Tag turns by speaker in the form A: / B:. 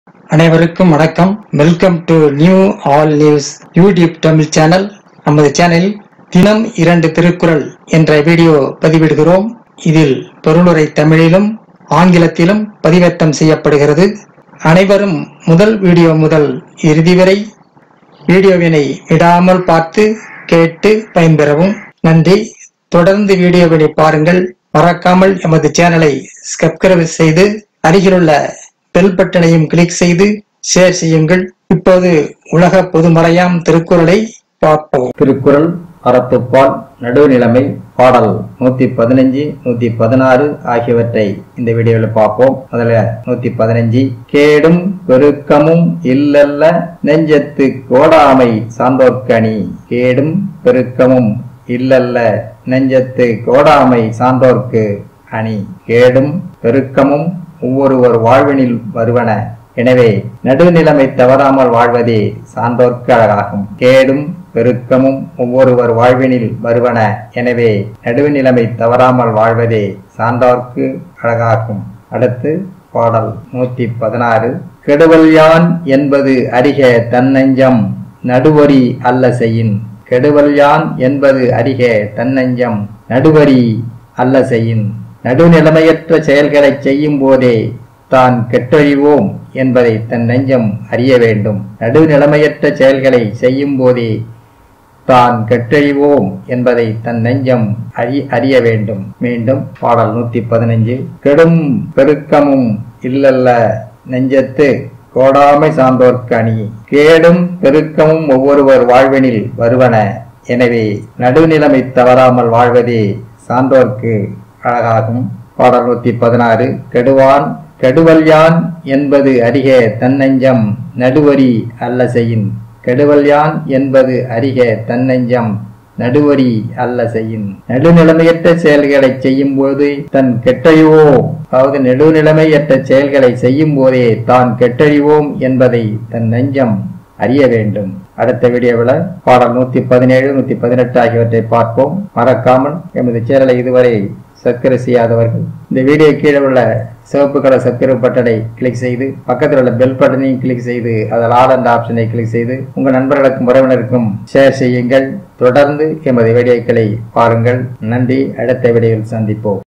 A: அனைவருக்கும் வணக்கம் welcome to new all news YouTube Tamil channel நமது சேனலில் தினம் இரண்டு திருக்குறள் என்ற வீடியோ பதிவிடுகிறோம் இதில் பொருளுரை தமிழிலும் ஆங்கிலத்திலும் பதிவேற்றம் செய்யப்படுகிறது அனைவரும் முதல் வீடியோ முதல் இறுதி வரை வீடியோவினை விடாமல் பார்த்து கேட்டு பயன்பெறவும் நன்றி தொடர்ந்து வீடியோவினை பாருங்கள் மறக்காமல் எமது சேனலை சப்ஸ்கிரைப் செய்து அருகிலுள்ள பெல் பட்டனையும் கிளிக் செய்து ஷேர் செய்யுங்கள் இப்போது உலக பொதுமறையாம் திருக்குறளை பார்ப்போம்
B: திருக்குறள் அறத்துப்பால் நடுவுநிலைமை பாடல் நூத்தி பதினஞ்சு நூத்தி பதினாறு ஆகியவற்றை இந்த வீடியோவில் பார்ப்போம் அதுல நூத்தி பதினஞ்சு கேடும் பெருக்கமும் இல்லல்ல நெஞ்சத்து கோடாமை சான்றோர்க்கணி கேடும் பெருக்கமும் இல்லல்ல நெஞ்சத்து கோடாமை சான்றோர்க்கு அணி கேடும் பெருக்கமும் ஒவ்வொருவர் வாழ்வினில் வருவன எனவே நடுநிலைமை தவறாமல் வாழ்வதே சான்றோர்க்கு அழகாகும் கேடும் பெருக்கமும் ஒவ்வொருவர் வாழ்வினில் வருவன எனவே நடுவுநிலைமை தவறாமல் வாழ்வதே சான்றோர்க்கு அழகாகும் அடுத்து பாடல் நூத்தி பதினாறு கெடுவல் யான் என்பது அறிக தன்னஞ்சம் நடுவரி அல்ல செய்யின் கெடுவல் யான் என்பது அறிக தன்னஞ்சம் நடுவரி அல்ல செய்யின் நடுநிலைமையற்ற செயல்களை செய்யும் போதே தான் கெட்டொழிவோம் என்பதை தன் நெஞ்சம் அறிய வேண்டும் நடுநிலைமையற்ற செயல்களை செய்யும் போதே தான் கெட்டழிவோம் என்பதை தன் நெஞ்சம் அறி அறிய வேண்டும் மீண்டும் பாடல் நூத்தி பதினஞ்சு கெடும் பெருக்கமும் இல்லல்ல நெஞ்சத்து கோடாமை சான்றோர்க்கு அணி கேடும் பெருக்கமும் ஒவ்வொருவர் வாழ்வினில் வருவன எனவே நடுநிலைமை தவறாமல் வாழ்வதே சான்றோர்க்கு அழகாகும் பாடல் நூத்தி பதினாறு கெடுவான் கெடுவல்யான் என்பது அறிக தன்னெஞ்சம் நடுவரி அல்ல செய்யின் கெடுவல்யான் என்பது அறிக தன்னெஞ்சம் நடுவரி அல்ல செய்யின் நடுநிலைமையற்ற செயல்களை செய்யும் போது தன் கெட்டழிவோம் அதாவது நடுநிலைமையற்ற செயல்களை செய்யும் போதே தான் கெட்டழிவோம் என்பதை தன் நெஞ்சம் அறிய வேண்டும் அடுத்த வீடியோவில் பாடல் நூத்தி பதினேழு நூத்தி பதினெட்டு ஆகியவற்றை பார்ப்போம் மறக்காமல் எமது சேனலை இதுவரை சப்ஸ்கிரைப் செய்யாதவர்கள் இந்த வீடியோ கீழே உள்ள சிவப்பு கலர் சப்ஸ்கிரைப் பட்டனை கிளிக் செய்து பக்கத்தில் உள்ள பெல் பட்டனையும் கிளிக் செய்து அதில் ஆல் என்ற ஆப்ஷனை கிளிக் செய்து உங்கள் நண்பர்களுக்கும் உறவினருக்கும் ஷேர் செய்யுங்கள் தொடர்ந்து எமது வீடியோக்களை பாருங்கள் நன்றி அடுத்த வீடியோவில் சந்திப்போம்